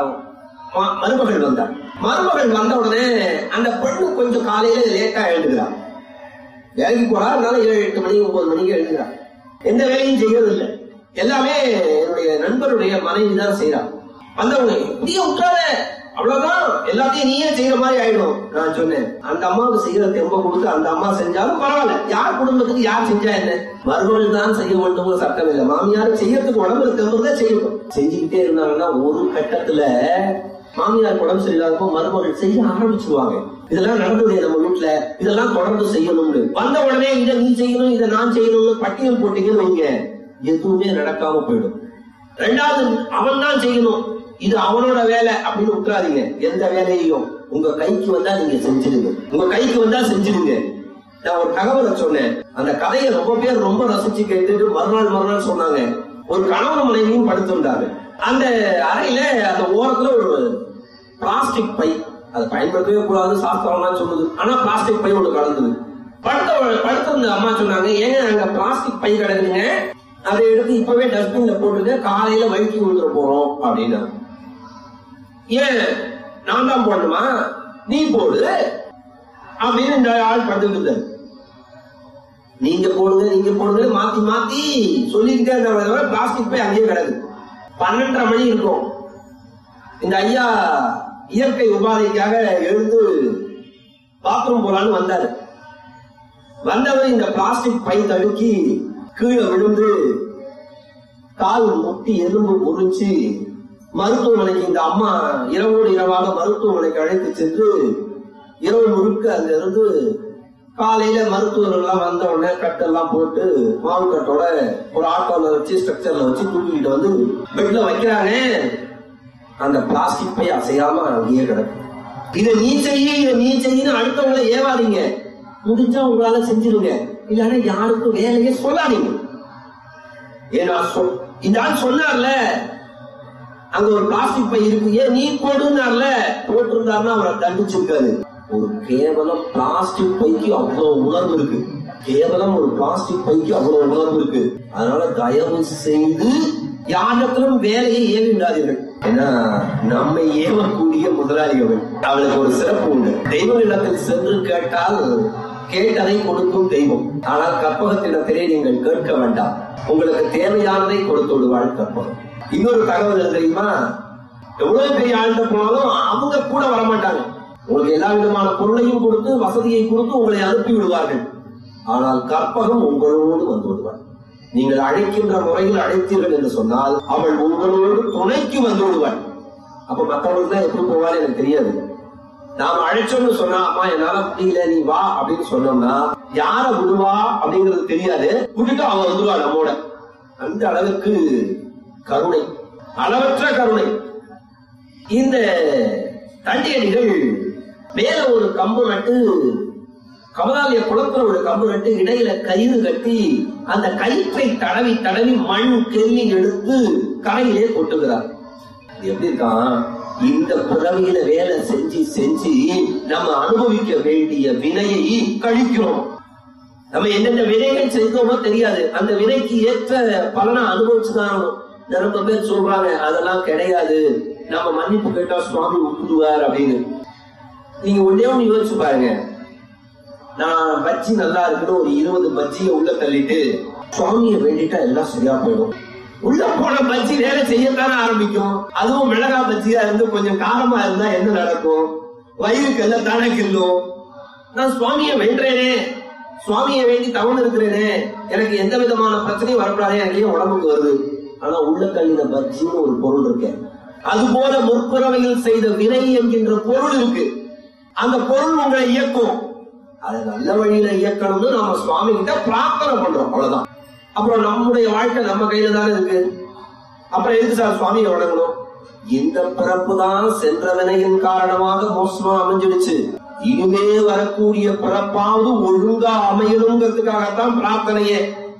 ம- மருமகள் வந்தார் மருமகள் வந்த உடனே அந்த பெண்ணு கொஞ்சம் காலையில லேட்டா எழுந்துக்கிறான் வேலைக்கு போறா அதனால ஏழு எட்டு மணி ஒன்பது மணிக்கு எழுதுறா எந்த வேலையும் செய்யறது இல்லை எல்லாமே என்னுடைய நண்பருடைய மனைவி தான் செய்யறா வந்தவங்க இப்படியே விட்டாத அவ்வளவுதான் எல்லாத்தையும் நீயே செய்யற மாதிரி ஆயிடும் நான் சொன்னேன் அந்த அம்மாவுக்கு செய்யற தெம்ப கொடுத்து அந்த அம்மா செஞ்சாலும் பரவாயில்ல யார் குடும்பத்துக்கு யார் செஞ்சா என்ன மருமகள் தான் செய்ய வேண்டும்னு சட்டம் இல்லை மாமியார் செய்யறதுக்கு உடம்புல தெம்புறத செய்யணும் செஞ்சுக்கிட்டே இருந்தாங்கன்னா ஒரு கட்டத்துல மாமியார் உடம்பு சரியில்லாதப்போ மருமகள் செய்ய ஆரம்பிச்சிருவாங்க இதெல்லாம் நடந்தது நம்ம வீட்டுல இதெல்லாம் தொடர்ந்து செய்யணும்னு வந்த உடனே இதை நீ செய்யணும் இதை நான் செய்யணும்னு பட்டியல் போட்டீங்கன்னு வைங்க எதுவுமே நடக்காம போயிடும் ரெண்டாவது அவன் தான் செய்யணும் இது அவனோட வேலை அப்படின்னு விட்டுறாதீங்க எந்த வேலையையும் உங்க கைக்கு வந்தா நீங்க செஞ்சிடுங்க உங்க கைக்கு வந்தா செஞ்சிடுங்க நான் ஒரு தகவலை சொன்னேன் அந்த கதையை ரொம்ப பேர் ரொம்ப ரசிச்சு கேட்டுட்டு மறுநாள் மறுநாள் சொன்னாங்க ஒரு கணவன் மனைவியும் படுத்திருந்தாங்க அந்த அறையில அந்த ஓரத்துல ஒரு பிளாஸ்டிக் பை அதை பயன்படுத்தவே கூடாது சாஸ்திரம்லாம் சொல்லுது ஆனா பிளாஸ்டிக் பை ஒண்ணு கலந்தது படுத்த படுத்திருந்த அம்மா சொன்னாங்க ஏங்க அங்க பிளாஸ்டிக் பை கிடக்குங்க அதை எடுத்து இப்பவே டஸ்ட்பின்ல போட்டுட்டு காலையில வழுக்கி விழுந்துட போறோம் அப்படின்னா ஏன் நான் தான் போடணுமா நீ போடு அப்படின்னு இந்த ஆள் படுத்துட்டு இருந்தாரு நீங்க போடுங்க நீங்க போடுங்க மாத்தி மாத்தி சொல்லிக்கிட்டே இருந்தாங்க பிளாஸ்டிக் பை அங்கேயே கிடக்கு பன்னெண்டரை மணி இருக்கும் இந்த ஐயா இயற்கை உபாதைக்காக எழுந்து பாத்ரூம் போலான்னு வந்தாரு வந்தவர் இந்த பிளாஸ்டிக் பை தடுக்கி கீழே விழுந்து கால் முட்டி எலும்பு முறிச்சு மருத்துவமனைக்கு இந்த அம்மா இரவோடு இரவாக மருத்துவமனைக்கு அழைத்து சென்று இரவு முழுக்க அங்க இருந்து காலையில மருத்துவர்கள் எல்லாம் வந்த உடனே கட்டெல்லாம் போட்டு மாவு கட்டோட ஒரு ஆட்டோல வச்சு ஸ்ட்ரக்சர்ல வச்சு தூக்கிட்டு வந்து பெட்ல வைக்கிறாங்க அந்த பிளாஸ்டிக் பை அசையாம அங்கேயே கிடக்கு இதை நீ செய்ய இதை நீ செய்யன்னு அடுத்தவங்களை ஏவாதீங்க முடிஞ்சா உங்களால செஞ்சிருங்க இல்லைன்னா யாருக்கும் வேலையே சொல்லாதீங்க ஏன்னா சொல்- இந்த ஆள் சொன்னார்ல அங்க ஒரு பிளாஸ்டிக் பை இருக்கு ஏன் நீ போடுனார்ல போட்டிருந்தாருன்னா அவரை தண்டிச்சிருக்காரு ஒரு கேவலம் பிளாஸ்டிக் பைக்கு அவ்வளவு உணர்வு இருக்கு கேவலம் ஒரு பிளாஸ்டிக் பைக்கு அவ்வளவு உணர்வு இருக்கு அதனால தயவு செய்து யாரிடத்திலும் வேலையை ஏவிடாதீர்கள் ஏன்னா நம்மை ஏவக்கூடிய முதலாளி அவள் அவளுக்கு ஒரு சிறப்பு உண்டு தெய்வங்களிடத்தில் சென்று கேட்டால் கேட்டதை கொடுக்கும் தெய்வம் ஆனால் கற்பகத்திடத்திலே நீங்கள் கேட்க வேண்டாம் உங்களுக்கு தேவையானதை கொடுத்து விடுவாள் கற்பகம் இன்னொரு தகவல் என்ன தெரியுமா எவ்வளவு பெரிய ஆழ்ந்த போனாலும் அவங்க கூட வரமாட்டாங்க உங்களுக்கு எல்லா விதமான பொருளையும் கொடுத்து வசதியை கொடுத்து உங்களை அனுப்பி விடுவார்கள் ஆனால் கற்பகம் உங்களோடு வந்து விடுவாள் நீங்கள் அழைக்கின்ற முறையில் அழைத்தீர்கள் என்று சொன்னால் அவள் உங்களோடு துணைக்கு வந்து விடுவாள் அப்ப மற்றவங்களுக்கு தான் எப்படி போவாள் எனக்கு தெரியாது நாம அழைச்சோம்னு சொன்னா அம்மா என்னால முடியல நீ வா அப்படின்னு சொன்னோம்னா யார விடுவா அப்படிங்கிறது தெரியாது விட்டுட்டு அவ வந்துருவா நம்மோட அந்த அளவுக்கு கருணை அளவற்ற கருணை இந்த தண்டியடிகள் மேல ஒரு கம்பு நட்டு கமலாலய குளத்துல ஒரு கம்பு நட்டு இடையில கயிறு கட்டி அந்த கயிற்றை தடவி தடவி மண் கெல்லி எடுத்து கரையிலே கொட்டுகிறார் இது எப்படி இருக்கான் இந்த பிறவியில வேலை செஞ்சு செஞ்சு நம்ம அனுபவிக்க வேண்டிய வினையை கழிக்கிறோம் நம்ம என்னென்ன வினைகள் செய்தோமோ தெரியாது அந்த வினைக்கு ஏற்ற பலனை அனுபவிச்சுதான் ஆகணும். ரொம்ப பேர் சொல்றாங்க அதெல்லாம் கிடையாது நம்ம மன்னிப்பு கேட்டா சுவாமி விட்டுடுவார் அப்படின்னு நீங்க ஒன்னே ஒண்ணு யோசிச்சு பாருங்க நான் பஜ்ஜி நல்லா இருக்குன்னு ஒரு இருபது பஜ்ஜியை உள்ள தள்ளிட்டு சுவாமியை வேண்டிட்டா எல்லாம் சரியா போயிடும் உள்ள போன பஜ்ஜி வேலை செய்யத்தானே ஆரம்பிக்கும் அதுவும் மிளகா பஜ்ஜியா இருந்து கொஞ்சம் காரமா இருந்தா என்ன நடக்கும் வயிறுக்கு எல்லாம் தானே கில்லும் நான் சுவாமியை வேண்டேனே சுவாமியை வேண்டி தவணை இருக்கிறேனே எனக்கு எந்த விதமான பிரச்சனையும் வரக்கூடாது எனக்கு ஏன் உடம்புக்கு வருது ஆனா உள்ள தள்ளின பஜ்ஜின்னு ஒரு பொருள் இருக்கு அது போல முற்பிறவையில் செய்த வினை என்கின்ற பொருள் இருக்கு அந்த பொருள் உங்களை இயக்கும் அது நல்ல வழியில இயக்கணும்னு நம்ம சுவாமி கிட்ட பிரார்த்தனை பண்றோம் அவ்வளவுதான் அப்புறம் நம்முடைய வாழ்க்கை நம்ம கையில தானே இருக்கு அப்புறம் எதுக்கு சார் சுவாமியை வணங்கணும் இந்த பிறப்பு தான் சென்ற வினையின் காரணமாக மோசமா அமைஞ்சிடுச்சு இனிமே வரக்கூடிய பிறப்பாவது ஒழுங்கா அமையணுங்கிறதுக்காகத்தான் பிரார்த்தனையே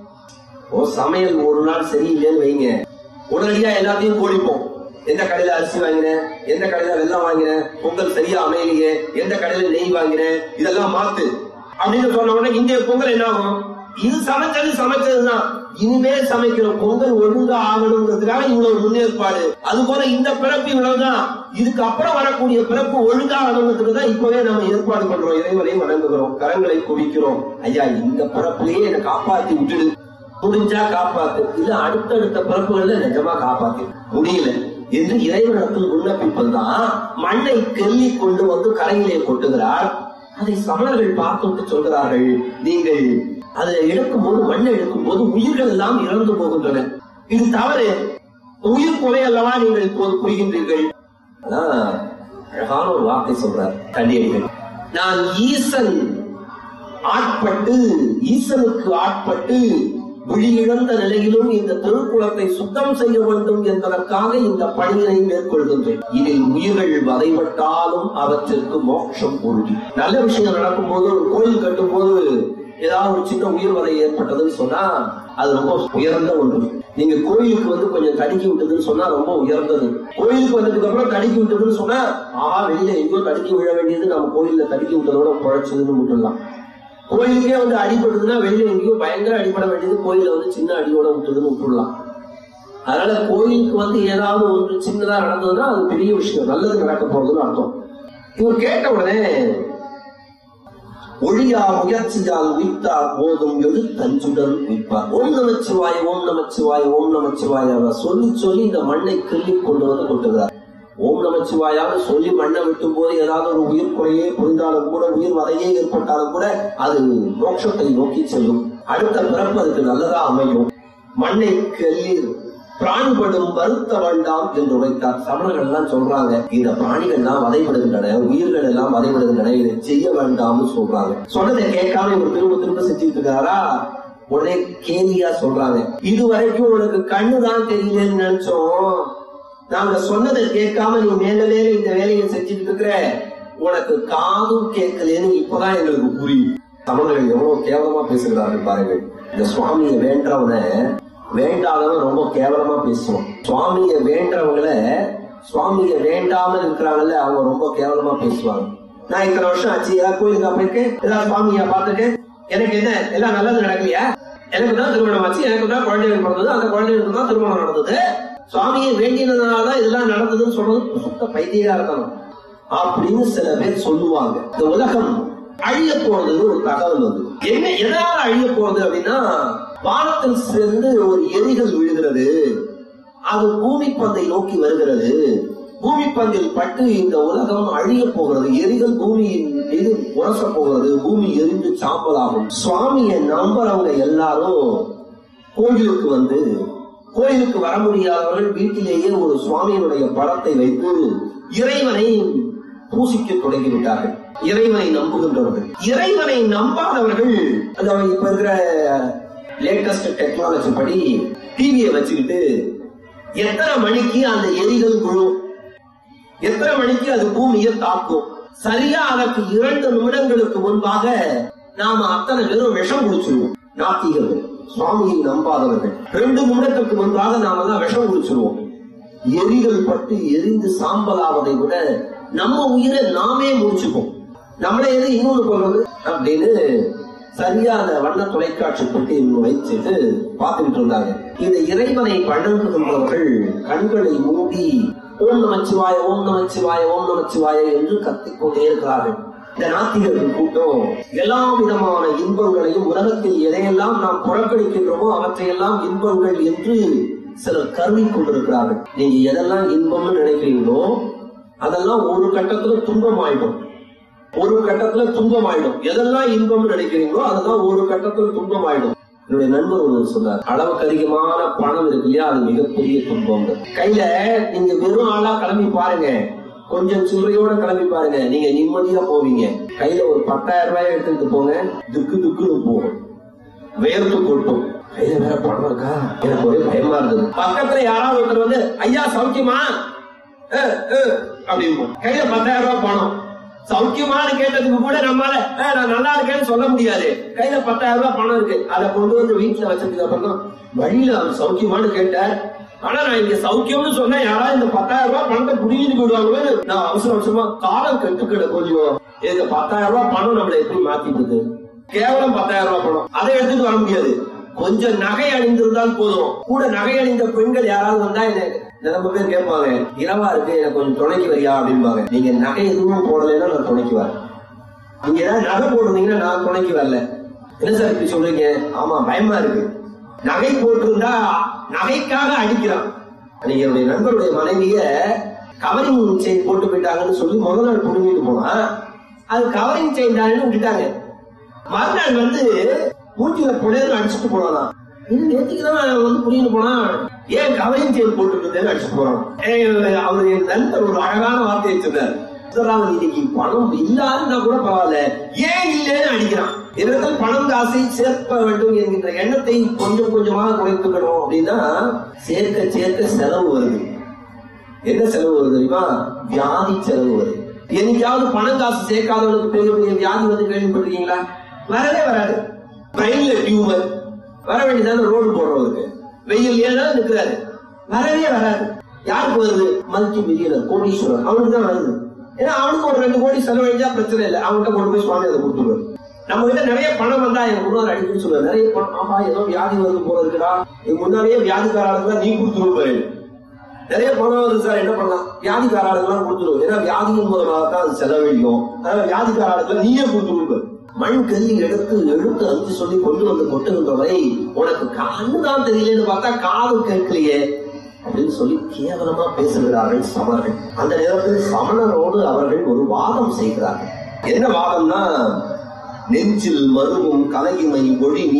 ஓ சமையல் ஒரு நாள் சரியில்லைன்னு வைங்க உடனடியா எல்லாத்தையும் கோடிப்போம் எந்த கடையில அரிசி வாங்கினேன் எந்த கடையில வெல்லம் வாங்கினேன் பொங்கல் சரியா அமையலையே எந்த கடையில நெய் வாங்கினேன் இதெல்லாம் மாத்து அப்படின்னு சொன்ன உடனே இந்திய பொங்கல் என்ன ஆகும் இது சமைச்சது சமைச்சதுதான் இனிமேல் சமைக்கிற பொங்கல் ஒழுங்கா ஆகணுங்கிறதுக்காக இவ்வளவு முன்னேற்பாடு அது போல இந்த பிறப்பு இவ்வளவுதான் இதுக்கு அப்புறம் வரக்கூடிய பிறப்பு ஒழுங்கா ஆகணுங்கிறதுக்கு தான் இப்பவே நம்ம ஏற்பாடு பண்றோம் இறைவனை வணங்குகிறோம் கரங்களை குவிக்கிறோம் ஐயா இந்த பிறப்பிலேயே என்னை காப்பாத்தி விட்டுடு முடிஞ்சா காப்பாத்து இல்ல அடுத்தடுத்த பிறப்புகள்ல நிஜமா காப்பாத்து முடியல என்று இறைவனத்தில் விண்ணப்பிப்பதுதான் மண்ணை கெல்லி கொண்டு வந்து கரையிலே கொட்டுகிறார் அதை சமணர்கள் பார்த்துட்டு சொல்கிறார்கள் நீங்கள் அதை எடுக்கும் போது மண்ணை எடுக்கும் போது உயிர்கள் எல்லாம் இறந்து போகின்றன இது தவறு உயிர் கொலை அல்லவா நீங்கள் இப்போது புரிகின்றீர்கள் அதான் அழகான ஒரு வார்த்தை சொல்றார் தண்டியடிகள் நான் ஈசன் ஆட்பட்டு ஈசனுக்கு ஆட்பட்டு விழியிழந்த நிலையிலும் இந்த திருக்குளத்தை சுத்தம் செய்ய வேண்டும் என்பதற்காக இந்த பணியினை மேற்கொள்கின்றேன் இதில் உயிர்கள் வதைபட்டாலும் அவற்றிற்கு மோட்சம் உறுதி நல்ல விஷயம் நடக்கும் போது ஒரு கோயில் கட்டும் போது ஏதாவது ஒரு சின்ன உயிர் வதை ஏற்பட்டதுன்னு சொன்னா அது ரொம்ப உயர்ந்த ஒன்று நீங்க கோயிலுக்கு வந்து கொஞ்சம் தடுக்கி விட்டதுன்னு சொன்னா ரொம்ப உயர்ந்தது கோயிலுக்கு வந்ததுக்கு அப்புறம் தடுக்கி விட்டதுன்னு சொன்னா ஆஹா வெளியில எங்கேயோ தடுக்கி விழ வேண்டியது நம்ம கோயில்ல தடுக்கி விட்டதோட குழைச்சதுன்னு விட்டுடலாம் கோயிலுக்கே வந்து அடிபடுதுன்னா வெளியில எங்கேயோ பயங்கர அடிபட வேண்டியது கோயில வந்து சின்ன அடியோட விட்டதுன்னு விட்டுடலாம் அதனால கோயிலுக்கு வந்து ஏதாவது ஒன்று சின்னதா நடந்ததுன்னா அது பெரிய விஷயம் நல்லது நடக்க போறதுன்னு அர்த்தம் இவர் கேட்ட உடனே ஒழியா முயற்சியால் உயிர்த்தார் போதும் எழுத்தஞ்சுடன் உயிர்ப்பார் ஓம் நமச்சிவாய ஓம் நமச்சிவாய ஓம் நமச்சிவாய அவர் சொல்லி சொல்லி இந்த மண்ணை கிள்ளி கொண்டு வந்து கொட்டுகிறார் ஓம் நமச்சிவாயான்னு சொல்லி மண்ணை வெட்டும் போது ஏதாவது ஒரு உயிர் குறையே புரிந்தாலும் கூட உயிர் வதையே ஏற்பட்டாலும் கூட அது மோட்சத்தை நோக்கி செல்லும் அடுத்த பிறப்பு அதுக்கு நல்லதா அமையும் மண்ணை கல்லீர் பிராணிபடும் வருத்த வேண்டாம் என்று உரைத்தார் சமணர்கள் எல்லாம் சொல்றாங்க இந்த பிராணிகள் எல்லாம் வதைபடுகின்றன உயிர்கள் எல்லாம் வதைபடுகின்றன இதை செய்ய வேண்டாம்னு சொல்றாங்க சொன்னதை கேட்காம இவர் திரும்ப திரும்ப செஞ்சுட்டு இருக்காரா உடனே கேலியா சொல்றாங்க இதுவரைக்கும் உனக்கு கண்ணுதான் தெரியலன்னு நினைச்சோம் நாங்க சொன்னதை கேட்காம நீ மேல மேல இந்த வேலையை செஞ்சுட்டு இருக்கிற உனக்கு காதும் கேட்கலன்னு இப்பதான் எங்களுக்கு புரியும் தமிழர்கள் எவ்வளவு கேவலமா பேசுகிறார்கள் பாருங்கள் இந்த சுவாமியை வேண்டவனை வேண்டாதவன் ரொம்ப கேவலமா பேசுவான் சுவாமியை வேண்டவங்கள சுவாமியை வேண்டாமல் இருக்கிறாங்கல்ல அவங்க ரொம்ப கேவலமா பேசுவாங்க நான் இத்தனை வருஷம் ஆச்சு ஏதாவது கோயிலுக்கு போயிருக்கேன் ஏதாவது சுவாமியா பார்த்துட்டு எனக்கு என்ன எல்லாம் நல்லது நடக்கலையா எனக்கு தான் திருமணம் ஆச்சு எனக்கு தான் குழந்தைகள் பிறந்தது அந்த குழந்தைகளுக்கு தான் திருமணம் நடந்தது சுவாமியை வேண்டினதுனாலதான் இதெல்லாம் நடந்ததுன்னு சொல்றது சுத்த பைத்தியகாரத்தனம் அப்படின்னு சில பேர் சொல்லுவாங்க இந்த உலகம் அழிய போறதுன்னு ஒரு தகவல் வந்து என்ன எதனால அழிய போறது அப்படின்னா வானத்தில் சேர்ந்து ஒரு எரிகள் விழுகிறது அது பூமி பந்தை நோக்கி வருகிறது பூமி பந்தில் பட்டு இந்த உலகம் அழிய போகிறது எரிகள் பூமியின் மீது உரச போகிறது பூமி எரிந்து சாம்பலாகும் சுவாமியை நம்புறவங்க எல்லாரும் கோயிலுக்கு வந்து கோயிலுக்கு வர முடியாதவர்கள் வீட்டிலேயே ஒரு சுவாமியினுடைய படத்தை வைத்து இறைவனை பூசிக்க தொடங்கி விட்டார்கள் இறைவனை நம்புகின்றவர்கள் இறைவனை நம்பாதவர்கள் அதாவது இப்ப இருக்கிற லேட்டஸ்ட் டெக்னாலஜி படி டிவியை வச்சுக்கிட்டு எத்தனை மணிக்கு அந்த எரிகள் விழும் எத்தனை மணிக்கு அது பூமியை தாக்கும் சரியா அதற்கு இரண்டு நிமிடங்களுக்கு முன்பாக நாம அத்தனை பேரும் விஷம் குடிச்சிருவோம் நாத்திகர்கள் சுவாமியை நம்பாதவர்கள் ரெண்டு நிமிடத்துக்கு முன்பாக நாம தான் விஷம் குடிச்சிருவோம் எரிகள் பட்டு எரிந்து சாம்பலாவதை விட நம்ம உயிரை நாமே முடிச்சுப்போம் நம்மளே எது இன்னொன்னு கொள்வது அப்படின்னு சரியா அந்த வண்ண தொலைக்காட்சி பெட்டி வைச்சுட்டு பார்த்துக்கிட்டு இருந்தாங்க இந்த இறைவனை வணங்குகின்றவர்கள் கண்களை மூடி ஓம் நமச்சிவாய ஓம் நமச்சிவாய ஓம் நமச்சிவாய என்று கத்திக்கொண்டே இருக்கிறார்கள் இந்த நாத்திகர்கள் கூட்டம் எல்லா விதமான இன்பங்களையும் உலகத்தில் எதையெல்லாம் நாம் புறக்கணிக்கின்றோமோ அவற்றையெல்லாம் இன்பங்கள் என்று சிலர் கருவி கொண்டிருக்கிறார்கள் நீங்க எதெல்லாம் இன்பம்னு நினைக்கிறீங்களோ அதெல்லாம் ஒரு கட்டத்துல துன்பம் ஆயிடும் ஒரு கட்டத்துல துன்பம் ஆயிடும் எதெல்லாம் இன்பம்னு நினைக்கிறீங்களோ அதெல்லாம் ஒரு கட்டத்துல துன்பம் ஆயிடும் என்னுடைய நண்பர் ஒருவர் சொன்னார் அளவுக்கு அதிகமான பணம் இருக்கு இல்லையா அது மிகப்பெரிய துன்பம் கையில நீங்க வெறும் ஆளா கிளம்பி பாருங்க கொஞ்சம் சில்லறையோட கிளம்பி பாருங்க நீங்க நிம்மதியா போவீங்க கையில ஒரு பத்தாயிரம் ரூபாய் எடுத்துட்டு போங்க துக்கு துக்குன்னு போகும் வேர்த்து கொட்டும் கையில வேற பணம் இருக்கா எனக்கு ஒரே பயமா இருந்தது பக்கத்துல யாராவது ஒருத்தர் வந்து ஐயா சௌக்கியமா அஹ், அஹ், அப்படின்னு கையில பத்தாயிரம் ரூபாய் பணம் சௌக்கியமான்னு கேட்டதுக்கு கூட நம்மால "அஹ், நான் நல்லா இருக்கேன்னு சொல்ல முடியாது கையில பத்தாயிரம் ரூபாய் பணம் இருக்கு அதை கொண்டு வந்து வீட்டுல வச்சதுக்கு அப்புறம் தான் வழியில அவர் சௌக்கியமான்னு கேட்டார் ஆனா நான் இங்க சௌக்கியம்னு சொன்னா யாராவது இந்த பத்தாயிரம் ரூபாய் பணத்தை புடிங்கிட்டு போயிடுவாங்களோ நான் அவசர அவசரமா காலம் கட்டுக்கிட கொஞ்சம் இந்த பத்தாயிரம் ரூபாய் பணம் நம்மளை எப்படி மாத்திட்டு கேவலம் பத்தாயிரம் ரூபாய் பணம் அதை எடுத்துட்டு வர முடியாது கொஞ்சம் நகை அணிந்திருந்தால் போதும் கூட நகை அணிந்த பெண்கள் யாராவது வந்தா எனக்கு ரொம்ப பேர் கேட்பாங்க இரவா இருக்கு எனக்கு கொஞ்சம் துணைக்கு வரியா அப்படிம்பாங்க நீங்க நகை எதுவும் போடலைன்னா நான் துணைக்கு வரேன் நீங்க ஏதாவது நகை போட்டிருந்தீங்கன்னா நான் துணைக்கு வரல என்ன சார் இப்படி சொல்றீங்க ஆமா பயமா இருக்கு நகை போட்டிருந்தா நகைக்காக அடிக்கிறான் நீங்க என்னுடைய நண்பருடைய மனைவிய கவரிங் செயின் போட்டு போயிட்டாங்கன்னு சொல்லி முதல் நாள் புடுங்கிட்டு போனா அது கவரிங் செயின் தானே விட்டுட்டாங்க மறுநாள் வந்து மூஞ்சில புடையன்னு அடிச்சுட்டு போனானா இது நேற்றுக்கு தான் வந்து புரியுது போனா ஏன் கவலையும் செயல் போட்டு அடிச்சு போறான் ஏய், அவர் என் நண்பர் ஒரு அழகான வார்த்தையை சொன்னார் சொல்றாங்க இன்னைக்கு பணம் இல்லாதுன்னா கூட பரவாயில்ல ஏன் இல்லைன்னு அடிக்கிறான் இதற்கு பணம் காசை சேர்க்க வேண்டும் என்கின்ற எண்ணத்தை கொஞ்சம் கொஞ்சமாக குறைத்துக்கணும் அப்படின்னா சேர்க்க சேர்க்க செலவு வருது என்ன செலவு வருது தெரியுமா வியாதி செலவு வருது என்னைக்காவது பணம் காசு சேர்க்காதவனுக்கு பெரிய பெரிய வியாதி வந்து கேள்விப்பட்டிருக்கீங்களா வரவே வராது பிரெயின்ல டியூமர் வர வேண்டியதான ரோடு போடுறவருக்கு வெயில் ஏன்னா நிற்கிறாரு வரவே வராது யாருக்கு வருது மல்டி மில்லியனர் கோடீஸ்வரர் அவனுக்கு தான் வருது ஏன்னா அவனுக்கு ஒரு ரெண்டு கோடி செலவழிஞ்சா பிரச்சனை இல்லை அவன்கிட்ட கொண்டு போய் சுவாமி அதை கொடுத்துருவாரு நம்ம கிட்ட நிறைய பணம் வந்தா என் முன்னாள் அடிக்கடி சொல்லுவார் நிறைய பணம் ஆமா ஏதோ வியாதி வருது போல இருக்குடா என் முன்னாலேயே வியாதிக்காரர்களுக்கு நீ கொடுத்துருவாரு நிறைய பணம் வருது சார் என்ன பண்ணலாம் வியாதிக்கார ஆளுக்கெல்லாம் கொடுத்துருவோம் ஏன்னா வியாதியின் மூலமாக தான் அது செலவழிக்கும் அதனால வியாதிக்கார ஆளுக்கு நீயே கொடுத்துருப்ப மண் கல்லி எடுத்து எழுத்து அஞ்சு சொல்லி கொண்டு வந்து கொட்டுகின்ற வரை உனக்கு கண்ணு தான் தெரியலன்னு பார்த்தா காது கேட்கலையே அப்படின்னு சொல்லி கேவலமா பேசுகிறார்கள் சமணர்கள் அந்த நேரத்தில் சமணரோடு அவர்கள் ஒரு வாதம் செய்கிறார்கள் என்ன வாதம்னா நெஞ்சில் மருவும் கலையுமை ஒளி நீ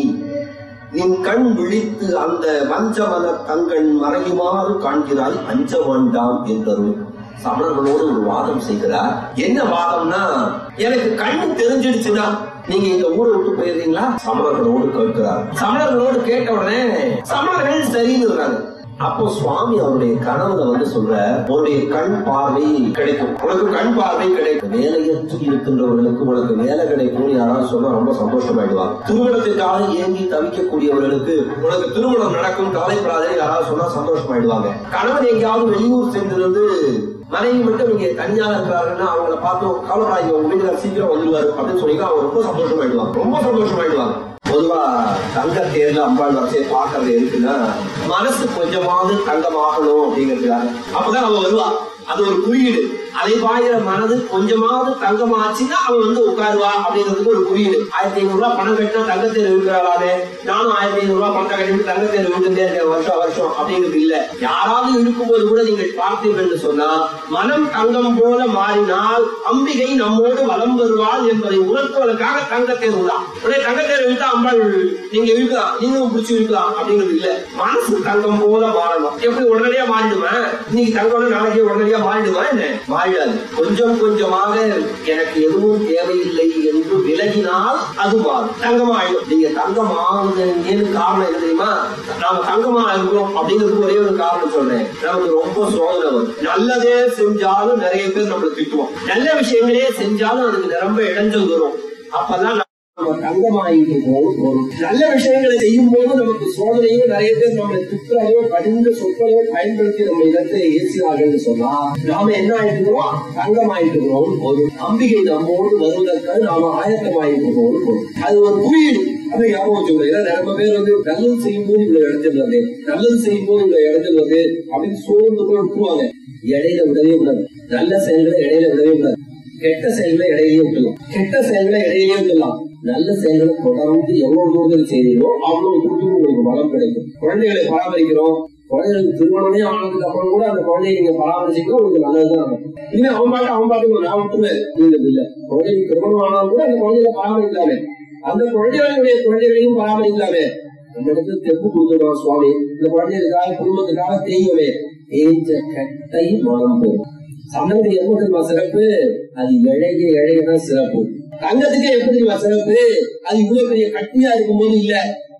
நின் கண் விழித்து அந்த வஞ்சமன தங்கண் மறையுமாறு காண்கிறாய் அஞ்ச வேண்டாம் என்றது சமணர்களோடு ஒரு வாதம் செய்கிறார் என்ன வாதம்னா எனக்கு கண் தெரிஞ்சிடுச்சுன்னா நீங்க இந்த ஊரை விட்டு போயிருந்தீங்களா சமணர்களோடு கேட்கிறார் சமணர்களோடு கேட்ட உடனே சமணர்கள் சரின்னு அப்போ சுவாமி அவருடைய கனவுல வந்து சொல்ற உன்னுடைய கண் பார்வை கிடைக்கும் உனக்கு கண் பார்வை கிடைக்கும் வேலையற்று இருக்கின்றவர்களுக்கு உனக்கு வேலை கிடைக்கும் யாராவது சொன்னா ரொம்ப சந்தோஷமாயிடுவாங்க திருமணத்திற்காக ஏங்கி தவிக்கக்கூடியவர்களுக்கு உனக்கு திருமணம் நடக்கும் கவலைப்படாதே யாராவது சொன்னா சந்தோஷமாயிடுவாங்க கணவன் எங்கேயாவது வெளியூர் சென்றிருந்து மனைவி மட்டும் இங்க தனியா இருக்கிறாருன்னா அவங்கள பார்த்து கவலைப்படாதீங்க உங்க வீட்டுல சீக்கிரம் வந்துருவாரு அப்படின்னு சொல்லி அவங்க ரொம்ப சந்தோஷமாயிடுவாங்க ரொம்ப சந்தோஷமாயிடுவாங்க பொதுவா தங்க தேர்ல அம்பாள் வரிசையை பாக்குறது இருக்குன்னா மனசு கொஞ்சமாவது தங்கமாகணும் அப்படிங்கிறதுக்காக அப்பதான் அவ வருவா அது ஒரு குறியீடு அலைபாயிர மனது கொஞ்சமாவது தங்கமாச்சுன்னா அவன் வந்து உட்காருவா அப்படிங்கிறதுக்கு ஒரு குறியீடு ஆயிரத்தி ஐநூறு ரூபாய் பணம் கட்டினா தங்கத்தேர் இருக்கிறாளே நானும் ஆயிரத்தி ஐநூறு ரூபாய் பணம் கட்டிட்டு தங்கத்தேர் விழுந்துட்டே இருக்கேன் வருஷம் வருஷம் அப்படிங்கிறது இல்ல யாராவது இருக்கும்போது கூட நீங்கள் பார்த்தீர்கள் என்று சொன்னா மனம் தங்கம் போல மாறினால் அம்பிகை நம்மோடு வலம் வருவாள் என்பதை உணர்த்துவதற்காக தங்கத்தேர் உள்ளா உடனே தங்கத்தேர் இழுத்தா அம்பாள் நீங்க இழுக்கலாம் நீங்களும் பிடிச்சி இழுக்கலாம் அப்படிங்கிறது இல்ல மனசு தங்கம் போல மாறணும் எப்படி உடனடியா மாறிடுமா இன்னைக்கு தங்கம் நாளைக்கு உடனடியா மாறிடுமா என்ன மாறிடாது கொஞ்சம் கொஞ்சமாக எனக்கு எதுவும் தேவையில்லை என்று விலகினால் அது மாறும் தங்கமாயிடும் நீங்க தங்கம் ஆகுதுன்னு காரணம் என்ன தெரியுமா நாம தங்கமா இருக்கிறோம் அப்படிங்கிறதுக்கு ஒரே ஒரு காரணம் சொல்றேன் நமக்கு ரொம்ப சோதனை வரும் நல்லதே செஞ்சாலும் நிறைய பேர் நம்மளை திட்டுவோம் நல்ல விஷயங்களே செஞ்சாலும் அதுக்கு நிரம்ப இடைஞ்சல் வரும் அப்பதான் நம்ம தங்கமாயிட்டு போகும் நல்ல விஷயங்களை செய்யும் போது நமக்கு சோதனையும் நிறைய பேர் நம்மளை துப்புறவோ கடிந்த சொற்களோ பயன்படுத்தி நம்ம இடத்தை ஏசினார்கள் சொன்னா நாம என்ன ஆயிட்டுக்கிறோம் தங்கமாயிட்டுக்கிறோம் போதும் அம்பிகை நம்மோடு வருவதற்காக நாம ஆயத்தமாயிட்டு போதும் அது ஒரு குறியீடு அது ஞாபகம் வச்சுக்கணும் ஏன்னா நிறைய பேர் வந்து நல்லது செய்யும் போது இவ்வளவு இடைஞ்சிருந்தாங்க நல்லது செய்யும் போது இவ்வளவு இடைஞ்சிருந்தது அப்படின்னு சோர்ந்து போய் விட்டுருவாங்க இடையில விடவே கூடாது நல்ல செயல்களை இடையில விடவே கூடாது கெட்ட செயல்களை இடையிலேயே விட்டுலாம் கெட்ட செயல்களை இடையிலேயே விட்டுலாம் நல்ல செயல்களை தொடர்ந்து எவ்வளவு தூரத்தில் செய்தீங்களோ அவ்வளவு தூரத்துக்கு உங்களுக்கு பலம் கிடைக்கும் குழந்தைகளை பராமரிக்கிறோம் குழந்தைகளுக்கு திருமணமே ஆனதுக்கு அப்புறம் கூட அந்த குழந்தையை நீங்க பராமரிச்சீங்கன்னா உங்களுக்கு நல்லதுதான் நடக்கும் இல்ல அவன் பாட்டு அவன் பாட்டு நான் விட்டுருவேன் நீங்க இல்ல குழந்தைக்கு திருமணம் ஆனாலும் கூட அந்த குழந்தைகளை பராமரிக்கலாமே அந்த குழந்தைகளுடைய குழந்தைகளையும் பராமரிக்கலாமே அந்த இடத்துல தெப்பு கொடுத்துடுவான் சுவாமி இந்த குழந்தைகளுக்காக குடும்பத்துக்காக தெய்வமே தேஞ்ச கட்டை மனம் போகும் சமயத்துக்கு எப்ப தெரியுமா சிறப்பு அது இழைய இழையதான் சிறப்பு தங்கத்துக்கு எப்ப தெரியுமா சிறப்பு அது இவ்வளவு பெரிய கட்டியா இருக்கும்போது இல்ல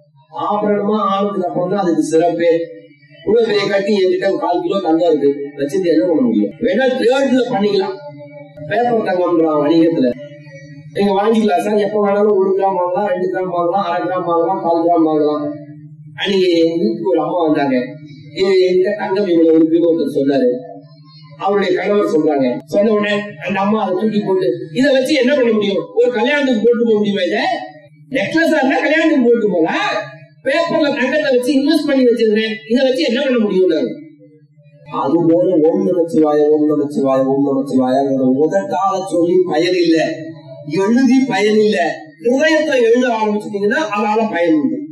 ஆபரணமா ஆனதுக்கு அப்புறம் தான் அதுக்கு சிறப்பு இவ்வளவு பெரிய கட்டி என்கிட்ட ஒரு கால் கிலோ தங்கம் இருக்கு வச்சுட்டு என்ன பண்ண முடியும் வேணா தேர்ட்ல பண்ணிக்கலாம் பேப்பர் தங்கம்ன்றான் வணிகத்துல நீங்க வாங்கிக்கலாம் சார் எப்ப வேணாலும் ஒரு கிராம் வாங்கலாம் ரெண்டு கிராம் வாங்கலாம் அரை கிராம் வாங்கலாம் கால் கிராம் வாங்கலாம் அன்னைக்கு எங்க வீட்டுக்கு ஒரு அம்மா வந்தாங்க இது எங்க தங்கம் இவ்வளவு இருக்குன்னு ஒருத்தர் சொன்னாரு அவருடைய கணவர் சொல்றாங்க சொன்ன உடனே அந்த அம்மா அதை தூக்கி போட்டு இதை வச்சு என்ன பண்ண முடியும் ஒரு கல்யாணத்துக்கு போட்டு போக முடியுமா இத நெக்லஸா இருந்தா கல்யாணத்துக்கு போட்டு போலாம் பேப்பர்ல தங்கத்தை வச்சு இன்வெஸ்ட் பண்ணி வச்சிருக்கேன் இதை வச்சு என்ன பண்ண முடியும் அது போல ஓம் நமச்சிவாய ஓம் நமச்சிவாய ஓம் நமச்சிவாயங்கிற முதற்கால சொல்லி பயன் இல்ல எழுதி பயன் இல்ல ஹிருதயத்தை எழுத ஆரம்பிச்சிட்டீங்கன்னா அதனால பயன் உண்டு